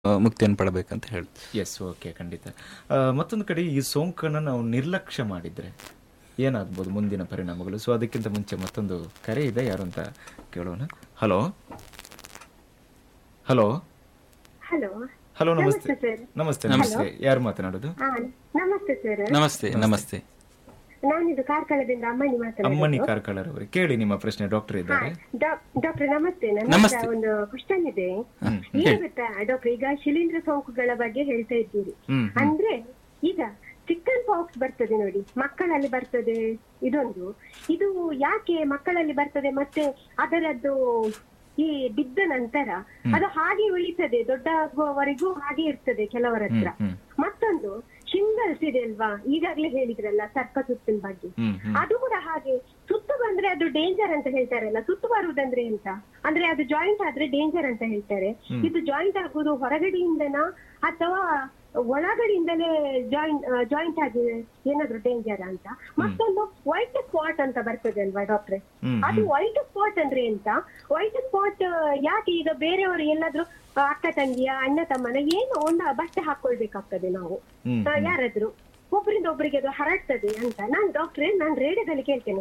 ಆ, ಮುಕ್ತಿಯನ್ನು ಪಡಬೇಕಂತ ಹೇಳ್ತೀವಿ ಎಸ್ ಓಕೆ ಖಂಡಿತ ಆ, ಮತ್ತೊಂದು ಕಡೆ ಈ ಸೋಂಕನ್ನು ನಾವು ನಿರ್ಲಕ್ಷ್ಯ ಮಾಡಿದ್ರೆ ಏನಾಗ್ಬೋದು ಮುಂದಿನ ಪರಿಣಾಮಗಳು ಸೊ ಅದಕ್ಕಿಂತ ಮುಂಚೆ ಮತ್ತೊಂದು ಕರೆ ಇದೆ ಯಾರು ಅಂತ ಕೇಳೋಣ ಹಲೋ ಹಲೋ ಹಲೋ ಹಲೋ ನಮಸ್ತೆ ನಮಸ್ತೆ ಸರ್ ನಮಸ್ತೆ ನಮಸ್ತೆ ಯಾರು ಮಾತನಾಡೋದು ಹಾ ನಮಸ್ತೆ ಸರ್ ನಮಸ್ತೆ ನಮಸ್ತೆ ನಾನಿದು ಕಾರ್ಕಳದಿಂದ ಅಮ್ಮನಿ ಅಮ್ಮನಿ ಮಾತನಾಡೋದು ಕಾರ್ಕಳರವರು ಕೇಳಿ ನಿಮ್ಮ ಪ್ರಶ್ನೆ ಡಾಕ್ಟರ್ ಇದ್ದಾರೆ ಡಾಕ್ಟರ್ ನಮಸ್ತೆ ನನ್ನ ನಮಸ್ತೆ. ಹತ್ರ ಒಂದು ಕ್ವಶನ್ ಇದೆ ಹ್ಮ್. ಏನ್ ಗೊತ್ತಾ ಡಾಕ್ಟರ್ ಈಗ ಶಿಲೀಂಧ್ರ ಸೋಂಕುಗಳ ಬಗ್ಗೆ ಹೇಳ್ತಾ ಇದ್ದೀರಿ ಹ್ಮ್, ಹ್ಮ್. ಅಂದ್ರೆ ಈಗ ಚಿಕನ್ ಪಾಕ್ಸ್ ಬರ್ತದೆ ನೋಡಿ ಮಕ್ಕಳಲ್ಲಿ ಬರ್ತದೆ ಇದೊಂದು ಇದು ಯಾಕೆ ಮಕ್ಕಳಲ್ಲಿ ಬರ್ತದೆ ಮತ್ತೆ ಅದರದ್ದು ಈ ಬಿದ್ದ ನಂತರ ಅದು ಹಾಗೆ ಉಳಿತದೆ ದೊಡ್ಡ ಆಗುವವರೆಗೂ ಹಾಗೆ ಇರ್ತದೆ ಕೆಲವರ ಹತ್ರ ಹ್ಮ್, ಮತ್ತೊಂದು ಶಿಂಗಲ್ಸ್ ಇದೆ ಅಲ್ವಾ ಈಗಾಗ್ಲೇ ಹೇಳಿದ್ರಲ್ಲ ಸರ್ಪ ಸುತ್ತಿನ ಬಗ್ಗೆ ಹ್ಮ್, ಹ್ಮ್. ಅದು ಕೂಡ ಹಾಗೆ ಸುತ್ತು ಬಂದ್ರೆ ಅದು ಡೇಂಜರ್ ಅಂತ ಹೇಳ್ತಾರಲ್ಲ ಸುತ್ತು ಬರುವುದಂದ್ರೆ ಎಂತ ಅಂದ್ರೆ ಅದು ಜಾಯಿಂಟ್ ಆದ್ರೆ ಡೇಂಜರ್ ಅಂತ ಹೇಳ್ತಾರೆ ಇದು ಜಾಯಿಂಟ್ ಆಗುವುದು ಹೊರಗಡೆಯಿಂದನಾ ಅಥವಾ ಒಳಗಡೆಯಿಂದಲೇ ಜಾಯಿಂಟ್ ಜಾಯಿಂಟ್ ಆಗಿ ಏನಾದ್ರು ಡೇಂಜರ್ ಅಂತ ಮತ್ತೊಂದು ವೈಟ್ ಸ್ಪಾಟ್ ಅಂತ ಬರ್ತದೆ ಅಲ್ವಾ ಡಾಕ್ಟ್ರೆ ಹ್ಮ್, ಅದು ವೈಟ್ ಸ್ಪಾಟ್ ಅಂದ್ರೆ ಎಂತ ವೈಟ್ ಸ್ಪಾಟ್ ಯಾಕೆ ಈಗ ಬೇರೆಯವರು ಎಲ್ಲಾದ್ರೂ ಆ, ಅಕ್ಕ ತಂಗಿಯ ಅಣ್ಣ ತಮ್ಮನ ಏನು ಒಂದು ಬಟ್ಟೆ ಹಾಕೊಳ್ಬೇಕಾಗ್ತದೆ ನಾವು ಹ್ಮ್, ಆ, ಯಾರಾದ್ರೂ ಒಬ್ಬರಿಂದ ಒಬ್ಬರಿಗೆ ಅದು ಹರಡ್ತದೆ ಅಂತ ನಾನ್ ಡಾಕ್ಟ್ರೆ ನಾನ್ ರೇಡಿಯೋದಲ್ಲಿ ಕೇಳ್ತೇನೆ